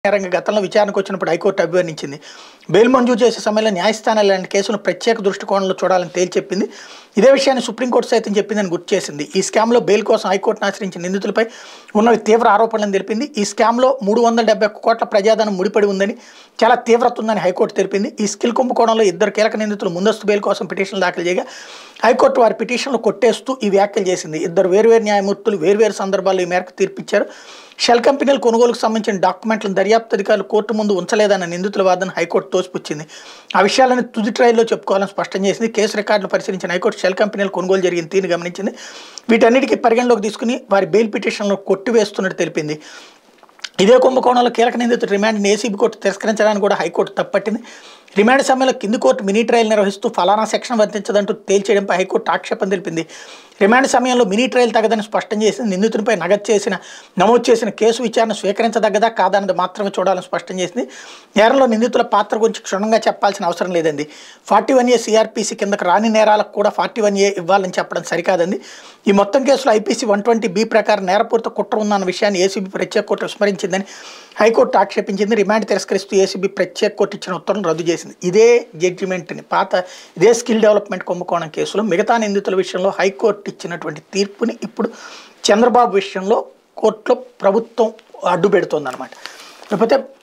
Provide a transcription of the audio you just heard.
నేరంగా గతంలో విచారణకు వచ్చినప్పుడు హైకోర్టు అభివర్ణించింది బెయిల్ మంజూరు చేసే సమయంలో న్యాయస్థానాలు ఇలాంటి కేసును ప్రత్యేక దృష్టికోణంలో చూడాలని తేల్చెప్పింది ఇదే విషయాన్ని సుప్రీంకోర్టు సైతం చెప్పిందని గుర్తు చేసింది ఈ స్కామ్లో బెయిల్ కోసం హైకోర్టును ఆశ్రయించిన నిందితులపై ఉన్నవి తీవ్ర ఆరోపణలను తెలిపింది ఈ స్కామ్లో మూడు వందల డెబ్బై ఒక్క కోట్ల ప్రజాధనం ముడిపడి ఉందని చాలా తీవ్రత ఉందని హైకోర్టు తెలిపింది ఈ స్కిల్ కుంభకోణంలో ఇద్దరు కీలక నిందితులు ముందస్తు బెయిల్ కోసం పిటిషన్లు దాఖలు చేయగా హైకోర్టు వారి పిటిషన్లు కొట్టేస్తూ ఈ వ్యాఖ్యలు చేసింది ఇద్దరు వేర్వేరు న్యాయమూర్తులు వేర్వేరు సందర్భాల్లో ఈ మేరకు తీర్పిచ్చారు షెల్ కంపెనీల కొనుగోలుకు సంబంధించిన డాక్యుమెంట్లను దర్యాప్తు అధికారులు కోర్టు ముందు ఉంచలేదన్న నిందితుల వాదన హైకోర్టు తోసిపుచ్చింది ఆ విషయాలను తుది ట్రయల్లో చెప్పుకోవాలని స్పష్టం చేసింది కేసు రికార్డులు పరిశీలించిన హైకోర్టు షెల్ కంపెనీల కొనుగోలు జరిగిన తీరుని గమనించింది వీటన్నిటికీ పరిగణలోకి తీసుకుని వారి బెయిల్ పిటిషన్లను కొట్టివేస్తున్నట్టు తెలిపింది ఇదే కుంభకోణంలో కీలక నిందితుడు రిమాండ్ని ఏసీబీ కోర్టు తిరస్కరించడానికి కూడా హైకోర్టు తప్పట్టింది రిమాండ్ సమయంలో కింది కోర్టు మినీ ట్రయల్ నిర్వహిస్తూ ఫలానా సెక్షన్ వర్తించదంటూ తేల్చేయడంపై హైకోర్టు ఆక్షేపణ తెలిపింది రిమాండ్ సమయంలో మినీ ట్రయల్ తగదని స్పష్టం చేసింది నిందితునిపై నగదు చేసిన నమోదు చేసిన కేసు విచారణ స్వీకరించదగ్గదా కాదన్నది మాత్రమే చూడాలని స్పష్టం చేసింది నేరంలో నిందితుల పాత్ర గురించి క్షుణ్ణంగా చెప్పాల్సిన అవసరం లేదండి ఫార్టీ వన్ ఏ సిఆర్పిసి కిందకు రాని నేరాలకు కూడా ఫార్టీ వన్ ఏ ఇవ్వాలని చెప్పడం సరికాదండి ఈ మొత్తం కేసులో ఐపీసీ వన్ ట్వంటీ బి ప్రకారం నేరపూరిత కుట్ర ఉందన్న విషయాన్ని ఏసీబీ ప్రత్యేక కోర్టు విస్మరించిందని హైకోర్టు ఆక్షేపించింది రిమాండ్ తిరస్కరిస్తూ ఏసీబీ ప్రత్యేక కోర్టు ఇచ్చిన ఉత్తర్వులను రద్దు చేసింది ఇదే జడ్జిమెంట్ని పాత ఇదే స్కిల్ డెవలప్మెంట్ కుంభకోణం కేసులో మిగతా నిందితుల విషయంలో హైకోర్టు ఇచ్చినటువంటి తీర్పుని ఇప్పుడు చంద్రబాబు విషయంలో కోర్టులో ప్రభుత్వం అడ్డు పెడుతోందన్నమాట లేకపోతే